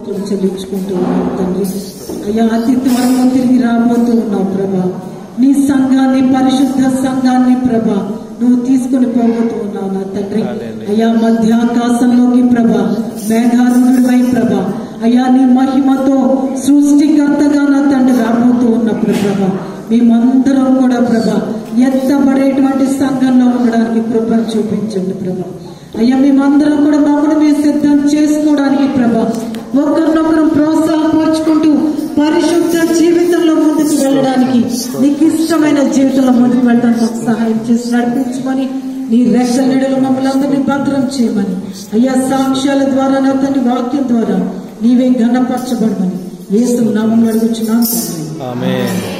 స్తోత్రం చెల్లించుకుంటూ ఉన్నాం తండ్రి అయ్యా అతి త్వరలో తిరిగి రాబోతూ ఉన్నావు ప్రభా నీ సంఘాన్ని పరిశుద్ధ సంఘాన్ని ప్రభా నువ్వు తీసుకుని పోబోతూ ఉన్నావు నా తండ్రి అయ్యా మధ్యాకాశంలోకి ప్రభా మేఘారుడై ప్రభా అయ్యా నీ మహిమతో సృష్టికర్తగా నా తండ్రి రాబోతూ ఉన్నప్పుడు ప్రభా మేమందరం కూడా ప్రభా ఎత్తబడేటువంటి సంఘంలో ఉండడానికి కృప చూపించండి ప్రభా అయ్యా మేమందరం కూడా మమ్మల్ని మేము సిద్ధం చేసుకోవడానికి ప్రభా ఒకరినొకరు ప్రోత్సాహపరుచుకుంటూ పరిశుద్ధ జీవితంలో ముందుకు వెళ్ళడానికి నీకు ఇష్టమైన జీవితంలో ముందుకు వెళ్ళడానికి మాకు సహాయం చేసి నడిపించమని నీ రెక్కల నీడలు మమ్మల్ని అందరినీ భద్రం చేయమని అయ్యా సాక్ష్యాల ద్వారా నా తండ్రి వాక్యం ద్వారా నీవే ఘనపరచబడమని వేసు నామం అడుగుచున్నాం తండ్రి ఆమె